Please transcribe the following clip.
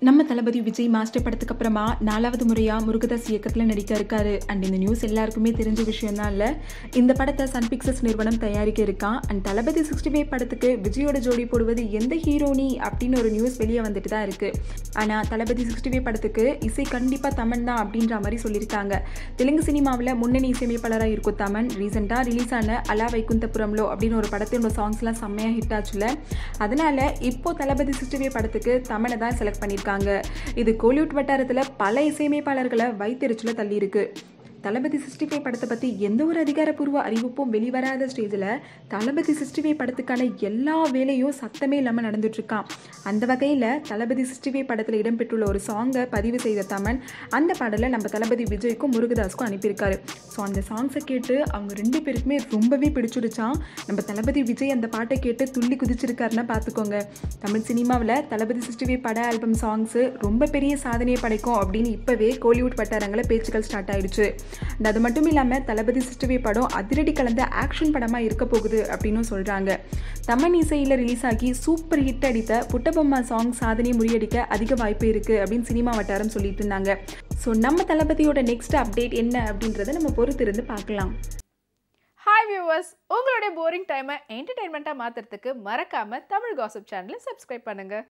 நம்ம தளபதி விஜய் மாஸ்டர் படத்துக்கு அப்புறமா நாலாவது முறையா முருகதாஸ் இயக்கத்தில் நடிக்க இருக்காரு அண்ட் இந்த நியூஸ் எல்லாருக்குமே தெரிஞ்ச விஷயம் தான் இல்லை இந்த படத்தை சன் பிக்சர்ஸ் நிறுவனம் தயாரிக்க இருக்கான் அண்ட் தளபதி சிக்ஸ்டி ஃபைவ் படத்துக்கு விஜயோட ஜோடி போடுவது எந்த ஹீரோனி அப்படின்னு ஒரு நியூஸ் வெளியே வந்துட்டு தான் இருக்கு ஆனால் தளபதி சிக்ஸ்டி ஃபைவ் படத்துக்கு இசை கண்டிப்பாக தமன் தான் அப்படின்ற மாதிரி சொல்லியிருக்காங்க தெலுங்கு சினிமாவில் முன்னணி இசையமைப்பாளராக இருக்கும் தமன் ரீசெண்டாக ரிலீஸ் ஆன அலா வைகுந்தபுரம்லோ அப்படின்னு ஒரு படத்தோட சாங்ஸ்லாம் செம்மையாக ஹிட் ஆச்சுல அதனால இப்போ தளபதி சிக்ஸ்டி ஃபைவ் படத்துக்கு தமனை தான் செலக்ட் பண்ணியிருக்காங்க இது கோலிவுட் வட்டாரத்தில் பல இசையமைப்பாளர்களை வைத்தெரிச்சல தள்ளியிருக்கு தளபதி சிக்ஸ்டி ஃபைவ் படத்தை பற்றி எந்த ஒரு அதிகாரப்பூர்வ அறிவிப்பும் வெளிவராத ஸ்டேஜில் தளபதி சிக்ஸ்டி ஃபைவ் படத்துக்கான எல்லா வேலையும் சத்தமே இல்லாமல் நடந்துட்டுருக்கான் அந்த வகையில் தளபதி சிக்ஸ்டி ஃபைவ் படத்தில் இடம்பெற்றுள்ள ஒரு சாங்கை பதிவு செய்த தமன் அந்த பாடலை நம்ம தளபதி விஜய்க்கும் முருகதாஸ்க்கும் அனுப்பியிருக்காரு ஸோ அந்த சாங்ஸை கேட்டு அவங்க ரெண்டு பேருக்குமே ரொம்பவே பிடிச்சிருச்சான் நம்ம தளபதி விஜய் அந்த பாட்டை கேட்டு துள்ளி குதிச்சிருக்காருன்னா பார்த்துக்கோங்க தமிழ் சினிமாவில் தளபதி சிக்ஸ்டி ஃபைவ் பட ஆல்பம் சாங்ஸு ரொம்ப பெரிய சாதனையை படைக்கும் அப்படின்னு இப்போவே கோலிவுட் வட்டாரங்களில் பேச்சுக்கள் ஸ்டார்ட் ஆயிடுச்சு And அது மட்டும் இல்லாமல் தளபதி சிஸ்டவே படம் அதிரடி கலந்த ஆக்ஷன் படமாக இருக்க போகுது அப்படின்னு சொல்கிறாங்க தமன் இசையில் ரிலீஸ் ஆகி சூப்பர் ஹிட் அடித்த புட்டபொம்மா சாங் சாதனை முறியடிக்க அதிக வாய்ப்பு இருக்குது அப்படின்னு சினிமா வட்டாரம் சொல்லிட்டு இருந்தாங்க ஸோ நம்ம தளபதியோட நெக்ஸ்ட் அப்டேட் என்ன அப்படின்றத நம்ம பொறுத்திருந்து பார்க்கலாம் ஹாய் வியூவர்ஸ் உங்களுடைய போரிங் டைமை என்டர்டைன்மெண்ட்டாக மாற்றுறதுக்கு மறக்காமல் தமிழ் காசிப் சேனலை சப்ஸ்கிரைப் பண்ணுங்கள்